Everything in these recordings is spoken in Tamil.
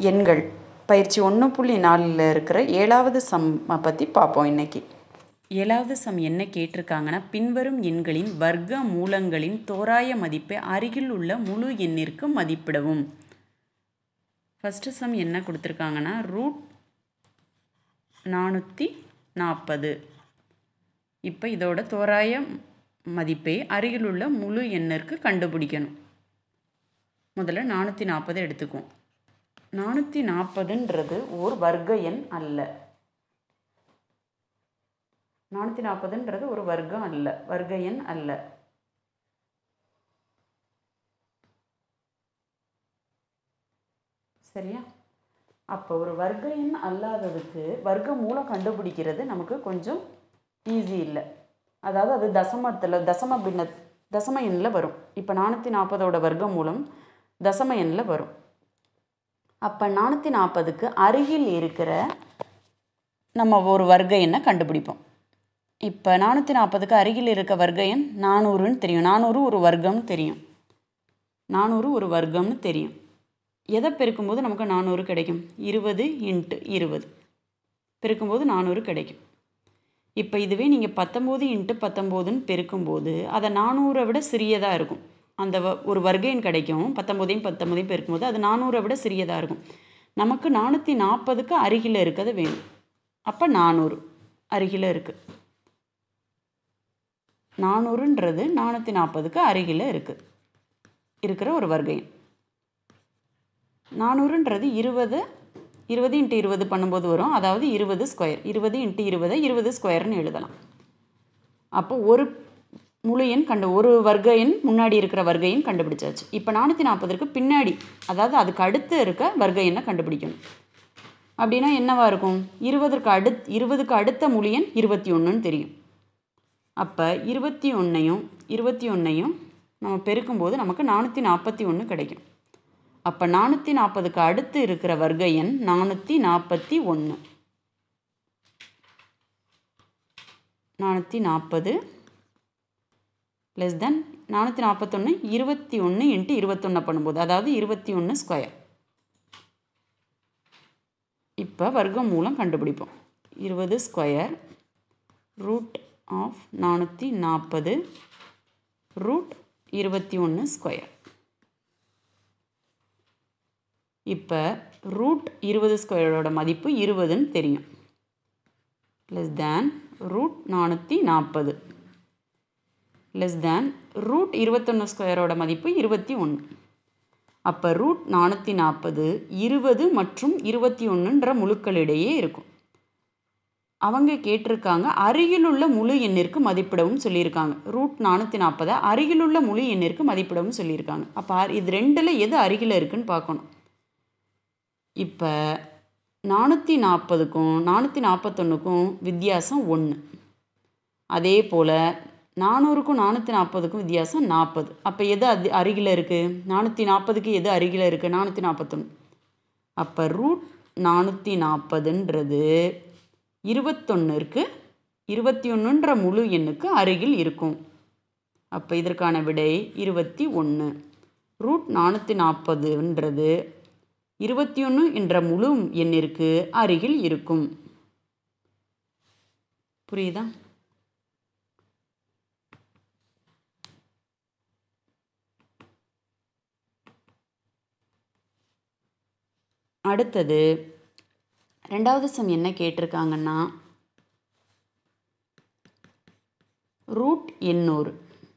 எண்கள் பயிற்சி ஒன்று புள்ளி நாலில் இருக்கிற ஏழாவது சம்மை பற்றி பார்ப்போம் இன்னைக்கு ஏழாவது சம் என்ன கேட்டிருக்காங்கன்னா பின்வரும் எண்களின் வர்க்க மூலங்களின் தோராய மதிப்பை அருகில் உள்ள முழு எண்ணிற்கு மதிப்பிடவும் ஃபஸ்ட்டு சம் என்ன கொடுத்துருக்காங்கன்னா ரூட் நானூற்றி நாற்பது இப்போ இதோட தோராய மதிப்பை அருகிலுள்ள முழு எண்ணிற்கு கண்டுபிடிக்கணும் முதல்ல நானூற்றி நாற்பது எடுத்துக்குவோம் நானூற்றி நாற்பதுன்றது ஓர் வர்க்க எண் அல்ல நானூற்றி நாற்பதுன்றது ஒரு வர்க்கம் அல்ல வர்க்க எண் அல்ல சரியா அப்போ ஒரு வர்க்க எண் அல்லாததுக்கு வர்க்க மூலம் கண்டுபிடிக்கிறது நமக்கு கொஞ்சம் ஈஸி இல்லை அதாவது அது தசமத்தில் தசம பின்ன தசம எண்ணில் வரும் இப்போ நானூற்றி நாற்பதோட வர்க்க மூலம் தசம எண்ணில் வரும் அப்போ நானூற்றி நாற்பதுக்கு அருகில் இருக்கிற நம்ம ஒரு வர்க்க எண்ணை கண்டுபிடிப்போம் இப்போ நானூற்றி நாற்பதுக்கு அருகில் இருக்க வர்க்க எண் நானூறுன்னு தெரியும் நானூறு ஒரு வர்க்கம்னு தெரியும் நானூறு ஒரு வர்க்கம்னு தெரியும் எதை பெருக்கும்போது நமக்கு நானூறு கிடைக்கும் இருபது இன்ட்டு இருபது பெருக்கும்போது நானூறு கிடைக்கும் இப்போ இதுவே நீங்கள் பத்தொம்போது இன்ட்டு பத்தொம்போதுன்னு பெருக்கும்போது அதை நானூறை விட சிறியதாக இருக்கும் அந்த வ ஒரு வர்க்க எண் கிடைக்கும் பத்தொம்போதையும் பத்தொம்போதையும் பெருக்கும்போது அது நானூறை விட சிறியதாக இருக்கும் நமக்கு நானூற்றி நாற்பதுக்கு அருகில் இருக்கிறது வேணும் அப்போ நானூறு அருகில் இருக்குது நானூறுன்றது நானூற்றி நாற்பதுக்கு அருகில் இருக்குது இருக்கிற ஒரு வர்க்க எண் நானூறுன்றது இருபது இருபது இன்ட்டு இருபது பண்ணும்போது வரும் அதாவது இருபது ஸ்கொயர் இருபது இன்ட்டு இருபதை இருபது ஸ்கொயர்னு எழுதலாம் அப்போ ஒரு முழு எண் கண்டு ஒரு வர்க்க எண் முன்னாடி இருக்கிற வர்க்க எண் கண்டுபிடிச்சாச்சு இப்போ நானூற்றி நாற்பதுக்கு பின்னாடி அதாவது அதுக்கு அடுத்து இருக்க வர்க்க எண்ணை கண்டுபிடிக்கணும் அப்படின்னா என்னவா இருக்கும் இருபதற்கு அடுத் இருபதுக்கு அடுத்த முழு எண் இருபத்தி ஒன்றுன்னு தெரியும் அப்போ இருபத்தி ஒன்றையும் இருபத்தி ஒன்றையும் நம்ம பெருக்கும்போது நமக்கு நானூற்றி நாற்பத்தி ஒன்று கிடைக்கும் அப்போ நானூற்றி நாற்பதுக்கு அடுத்து இருக்கிற வர்க்க எண் நானூற்றி நாற்பத்தி ஒன்று நானூற்றி நாற்பது ப்ளஸ் தென் நானூற்றி நாற்பத்தொன்று இருபத்தி ஒன்று இன்ட்டு இருபத்தொன்று பண்ணும்போது அதாவது இருபத்தி ஒன்று ஸ்கொயர் இப்போ வர்க்கம் மூலம் கண்டுபிடிப்போம் இருபது ஸ்கொயர் ரூட் ஆஃப் நானூற்றி நாற்பது ரூட் இருபத்தி ஒன்று ஸ்கொயர் இப்போ ரூட் இருபது ஸ்கொயரோட மதிப்பு இருபதுன்னு தெரியும் லெஸ் தேன் ரூட் நானூற்றி நாற்பது லெஸ் தேன் ரூட் இருபத்தொன்று ஸ்கொயரோட மதிப்பு இருபத்தி ஒன்று அப்போ ரூட் நானூற்றி நாற்பது இருபது மற்றும் இருபத்தி ஒன்றுன்ற முழுக்களிடையே இருக்கும் அவங்க கேட்டிருக்காங்க அருகிலுள்ள முழு எண்ணிற்கு மதிப்பிடவும் சொல்லியிருக்காங்க ரூட் நானூற்றி நாற்பதை அருகிலுள்ள முழு எண்ணிற்கு மதிப்பிடவும் சொல்லியிருக்காங்க அப்போ இது ரெண்டில் எது அருகில் இருக்குன்னு பார்க்கணும் இப்போ நானூற்றி நாற்பதுக்கும் நானூற்றி நாற்பத்தொன்றுக்கும் வித்தியாசம் ஒன்று அதே போல் நானூறுக்கும் நானூற்றி நாற்பதுக்கும் வித்தியாசம் நாற்பது அப்போ எது அது அருகில் இருக்குது நானூற்றி நாற்பதுக்கு எது அருகில் இருக்குது நானூற்றி நாற்பத்தொன்று அப்போ ரூட் நானூற்றி நாற்பதுன்றது இருபத்தொன்னுக்கு இருபத்தி ஒன்றுன்ற முழு எண்ணுக்கு அருகில் இருக்கும் அப்போ இதற்கான விடை இருபத்தி ஒன்று ரூட் நானூற்றி நாற்பதுன்றது இருபத்தி ஒன்று என்ற முழு எண்ணிற்கு அருகில் இருக்கும் புரியுதா அடுத்தது ரெண்டாவது சம் என்ன கேட்டிருக்காங்கன்னா ரூட் எண்ணூறு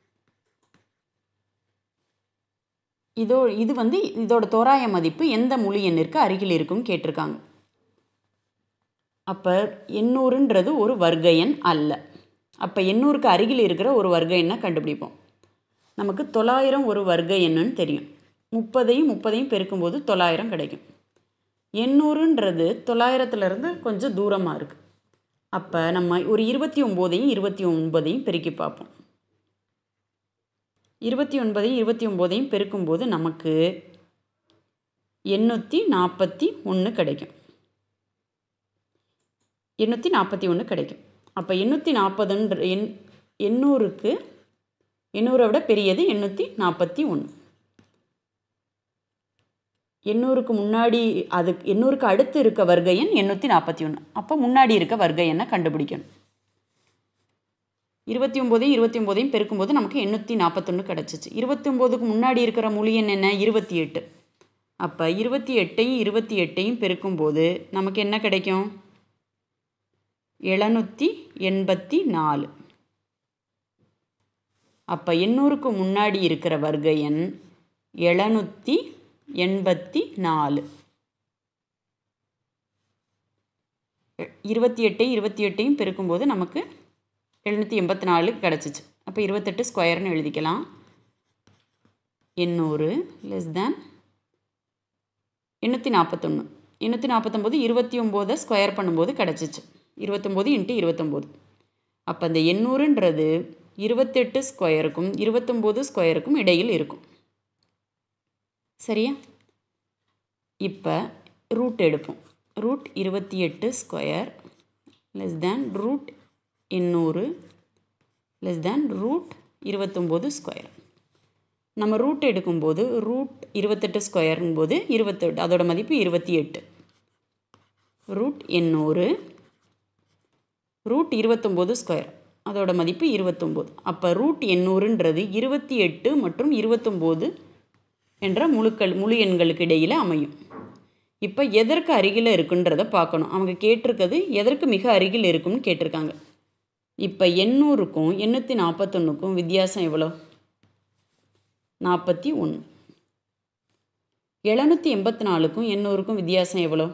இதோ இது வந்து இதோட தோராய மதிப்பு எந்த முழு எண்ணிற்கு அருகில் இருக்கும் கேட்டிருக்காங்க அப்போ எண்ணூறுன்றது ஒரு வர்க்க எண் அல்ல அப்போ எண்ணூறுக்கு அருகில் இருக்கிற ஒரு வர்க்க எண்ணை கண்டுபிடிப்போம் நமக்கு தொள்ளாயிரம் ஒரு வர்க்க எண்ணுன்னு தெரியும் முப்பதையும் முப்பதையும் பெருக்கும்போது தொள்ளாயிரம் கிடைக்கும் எண்ணூறுன்றது தொள்ளாயிரத்துலேருந்து கொஞ்சம் தூரமாக இருக்குது அப்போ நம்ம ஒரு இருபத்தி ஒம்போதையும் இருபத்தி ஒன்பதையும் பெருக்கி பார்ப்போம் இருபத்தி ஒன்பதையும் இருபத்தி ஒம்போதையும் பெருக்கும்போது நமக்கு எண்ணூற்றி நாற்பத்தி ஒன்று கிடைக்கும் எண்ணூற்றி நாற்பத்தி ஒன்று கிடைக்கும் அப்போ எண்ணூற்றி நாற்பதுன்ற எண் எண்ணூறுக்கு எண்ணூறை விட பெரியது எண்ணூற்றி நாற்பத்தி ஒன்று எண்ணூறுக்கு முன்னாடி அது எண்ணூறுக்கு அடுத்து இருக்க வர்க்க எண் எண்ணூற்றி நாற்பத்தி ஒன்று அப்போ முன்னாடி இருக்க வர்க்க எண்ணை கண்டுபிடிக்கணும் இருபத்தி ஒம்போதையும் இருபத்தி ஒம்போதையும் பெருக்கும்போது நமக்கு எண்ணூற்றி நாற்பத்தொன்று கிடச்சிச்சு இருபத்தி ஒம்போதுக்கு முன்னாடி இருக்கிற முழு எண் என்ன இருபத்தி எட்டு அப்போ இருபத்தி எட்டையும் இருபத்தி எட்டையும் பெருக்கும்போது நமக்கு என்ன கிடைக்கும் எழுநூற்றி எண்பத்தி நாலு அப்போ எண்ணூறுக்கு முன்னாடி இருக்கிற வர்க்க எண் எழுநூற்றி எண்பத்தி நாலு இருபத்தி எட்டையும் இருபத்தி எட்டையும் பெருக்கும்போது நமக்கு எழுநூற்றி எண்பத்தி நாலு கிடச்சிச்சு அப்போ இருபத்தெட்டு ஸ்கொயர்னு எழுதிக்கலாம் எண்ணூறு லெஸ் தேன் எண்ணூற்றி நாற்பத்தொன்று எண்ணூற்றி நாற்பத்தொம்போது இருபத்தி ஒம்போதை ஸ்கொயர் பண்ணும்போது கிடச்சிச்சு இருபத்தொம்போது இன்ட்டு இருபத்தொம்போது அப்போ அந்த எண்ணூறுன்றது இருபத்தெட்டு ஸ்கொயருக்கும் இருபத்தொம்போது ஸ்கொயருக்கும் இடையில் இருக்கும் சரியா இப்போ ரூட் எடுப்போம் ரூட் இருபத்தி எட்டு ஸ்கொயர் லெஸ் தேன் ரூட் எண்ணூறு லெஸ் தேன் ரூட் இருபத்தொம்போது ஸ்கொயர் நம்ம ரூட் எடுக்கும்போது ரூட் இருபத்தெட்டு ஸ்கொயருங்கும்போது இருபத்தெட்டு அதோட மதிப்பு இருபத்தி எட்டு ரூட் எண்ணூறு ரூட் இருபத்தொம்போது ஸ்கொயர் அதோட மதிப்பு இருபத்தொம்போது அப்போ ரூட் எண்ணூறுன்றது இருபத்தி எட்டு மற்றும் இருபத்தொம்போது என்ற முழுக்கள் முழு எண்களுக்கு இடையில் அமையும் இப்போ எதற்கு அருகில் இருக்குன்றதை பார்க்கணும் அவங்க கேட்டிருக்கிறது எதற்கு மிக அருகில் இருக்கும்னு கேட்டிருக்காங்க இப்போ எண்ணூறுக்கும் எண்ணூற்றி நாற்பத்தொன்றுக்கும் வித்தியாசம் எவ்வளோ நாற்பத்தி ஒன்று எழுநூற்றி எண்பத்தி நாலுக்கும் எண்ணூறுக்கும் வித்தியாசம் எவ்வளோ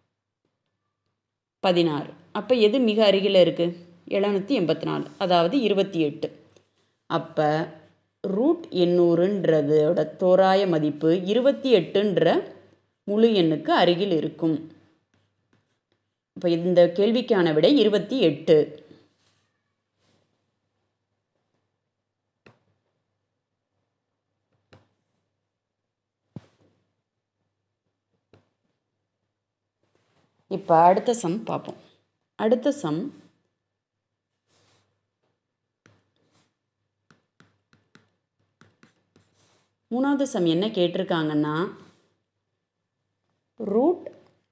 பதினாறு அப்போ எது மிக அருகில் இருக்குது எழுநூற்றி எண்பத்தி நாலு அதாவது இருபத்தி எட்டு அப்போ ரூட் எண்ணூறுன்றதோட தோராய மதிப்பு இருபத்தி எட்டுன்ற முழு எண்ணுக்கு அருகில் இருக்கும் இப்போ இந்த கேள்விக்கான விடை இருபத்தி எட்டு இப்போ அடுத்த சம் பார்ப்போம் அடுத்த சம் மூணாவது சம் என்ன கேட்டிருக்காங்கன்னா ரூட்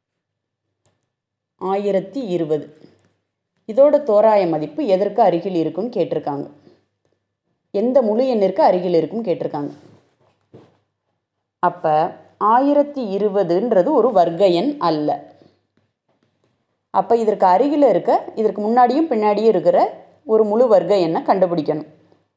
ஆயிரத்தி இருபது இதோட தோராய மதிப்பு எதற்கு அருகில் இருக்கும்னு கேட்டிருக்காங்க எந்த முழு எண்ணிற்கு அருகில் இருக்கும் கேட்டிருக்காங்க அப்போ ஆயிரத்தி இருபதுன்றது ஒரு வர்க்க எண் அல்ல அப்போ இதற்கு அருகில் இருக்க இதற்கு முன்னாடியும் பின்னாடியும் இருக்கிற ஒரு முழு வர்க்க எண்ணை கண்டுபிடிக்கணும்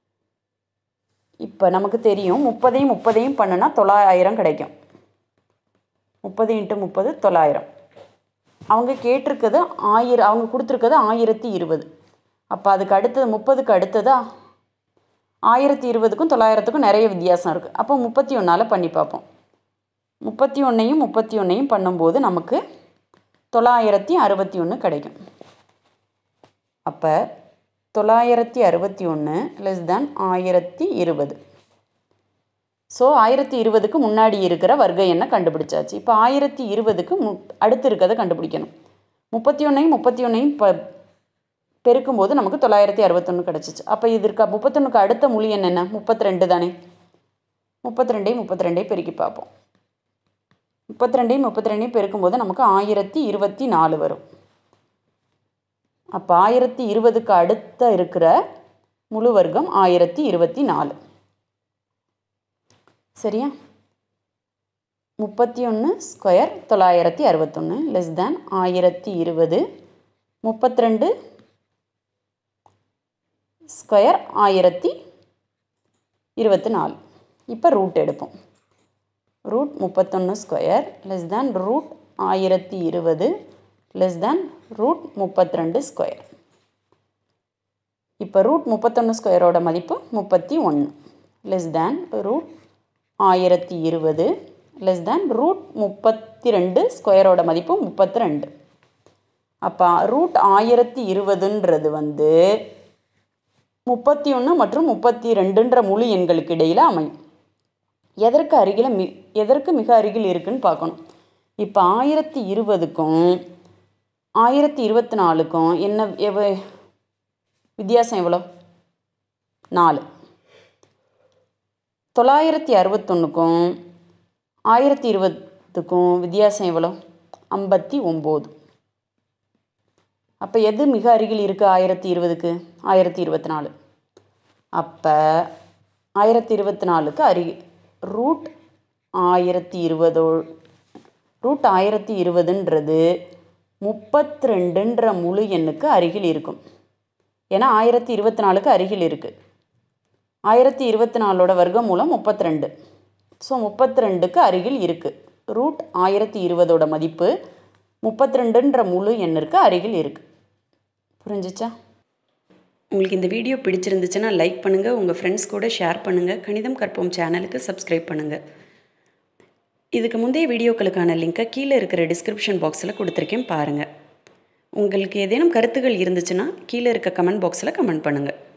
இப்போ நமக்கு தெரியும் முப்பதையும் முப்பதையும் பண்ணுனா தொள்ளாயிரம் கிடைக்கும் முப்பது இன்ட்டு முப்பது தொள்ளாயிரம் அவங்க கேட்டிருக்கிறது ஆயிரம் அவங்க கொடுத்துருக்கிறது ஆயிரத்தி இருபது அப்போ அதுக்கு அடுத்தது முப்பதுக்கு அடுத்ததா ஆயிரத்தி இருபதுக்கும் தொள்ளாயிரத்துக்கும் நிறைய வித்தியாசம் இருக்குது அப்போ முப்பத்தி ஒன்றால் பண்ணி பார்ப்போம் முப்பத்தி ஒன்றையும் முப்பத்தி ஒன்றையும் பண்ணும்போது நமக்கு தொள்ளாயிரத்தி அறுபத்தி ஒன்று கிடைக்கும் அப்போ தொள்ளாயிரத்தி அறுபத்தி ஒன்று லெஸ் தேன் ஆயிரத்தி இருபது ஸோ ஆயிரத்தி இருபதுக்கு முன்னாடி இருக்கிற வர்க்க எண்ணை கண்டுபிடிச்சாச்சு இப்போ ஆயிரத்தி இருபதுக்கு மு அடுத்து இருக்கிறத கண்டுபிடிக்கணும் முப்பத்தி ஒன்றையும் முப்பத்தி ஒன்றையும் ப பெருக்கும்போது நமக்கு தொள்ளாயிரத்தி அறுபத்தொன்று கிடச்சிச்சு அப்போ இதற்கு முப்பத்தொன்றுக்கு அடுத்த மொழி எண் என்ன முப்பத்தி ரெண்டு தானே முப்பத்தி ரெண்டையும் முப்பத்தி ரெண்டையும் பெருக்கி பார்ப்போம் முப்பத்தி ரெண்டையும் முப்பத்தி ரெண்டையும் பெருக்கும்போது நமக்கு ஆயிரத்தி இருபத்தி நாலு வரும் அப்போ ஆயிரத்தி இருபதுக்கு அடுத்த இருக்கிற முழு வர்க்கம் ஆயிரத்தி இருபத்தி நாலு சரியா முப்பத்தி ஒன்று ஸ்கொயர் தொள்ளாயிரத்தி அறுபத்தொன்று லெஸ் தேன் ஆயிரத்தி இருபது முப்பத்தி ரெண்டு ஸ்கொயர் ஆயிரத்தி இருபத்தி நாலு இப்போ ரூட் எடுப்போம் ரூட் முப்பத்தொன்று ஸ்கொயர் லெஸ் தேன் ரூட் ஆயிரத்தி இருபது லெஸ் தேன் ரூட் முப்பத்தி ரெண்டு ஸ்கொயர் இப்போ ரூட் முப்பத்தொன்று ஸ்கொயரோட மதிப்பு முப்பத்தி ஒன்று லெஸ் தேன் ரூட் ஆயிரத்தி இருபது லெஸ் தேன் ரூட் முப்பத்தி ரெண்டு ஸ்கொயரோட மதிப்பு முப்பத்தி ரெண்டு அப்போ ரூட் ஆயிரத்தி இருபதுன்றது வந்து முப்பத்தி ஒன்று மற்றும் முப்பத்தி ரெண்டுன்ற முழு எண்களுக்கு இடையில் அமையும் எதற்கு அருகில் மி எதற்கு மிக அருகில் இருக்குன்னு பார்க்கணும் இப்போ ஆயிரத்தி இருபதுக்கும் ஆயிரத்தி இருபத்தி நாலுக்கும் என்ன எவ வித்தியாசம் எவ்வளோ நாலு தொள்ளாயிரத்தி அறுபத்தொன்றுக்கும் ஆயிரத்தி இருபத் இதுக்கும் வித்தியாசம் எவ்வளோ ஐம்பத்தி ஒம்பது அப்போ எது மிக அருகில் இருக்குது ஆயிரத்தி இருபதுக்கு ஆயிரத்தி இருபத்தி நாலு அப்போ ஆயிரத்தி இருபத்தி நாலுக்கு அருகி ரூட் ஆயிரத்தி இருபதோ ரூட் ஆயிரத்தி இருபதுன்றது முப்பத்தி ரெண்டுன்ற முழு எண்ணுக்கு அருகில் இருக்கும் ஏன்னா ஆயிரத்தி இருபத்தி நாலுக்கு அருகில் இருக்குது ஆயிரத்தி இருபத்தி நாலோட வர்க்கம் மூலம் முப்பத்தி ரெண்டு ஸோ முப்பத்தி ரெண்டுக்கு அருகில் இருக்குது ரூட் ஆயிரத்தி இருபதோட மதிப்பு முப்பத்தி ரெண்டுன்ற முழு எண்ணிற்கு அருகில் இருக்குது புரிஞ்சிச்சா உங்களுக்கு இந்த வீடியோ பிடிச்சிருந்துச்சுன்னா லைக் பண்ணுங்கள் உங்கள் ஃப்ரெண்ட்ஸ் கூட ஷேர் பண்ணுங்கள் கணிதம் கற்போம் சேனலுக்கு சப்ஸ்கிரைப் பண்ணுங்கள் இதுக்கு முந்தைய வீடியோக்களுக்கான லிங்க்கை கீழே இருக்கிற டிஸ்கிரிப்ஷன் பாக்ஸில் கொடுத்துருக்கேன் பாருங்கள் உங்களுக்கு ஏதேனும் கருத்துகள் இருந்துச்சுன்னா கீழே இருக்க கமெண்ட் பாக்ஸில் கமெண்ட் பண்ணுங்கள்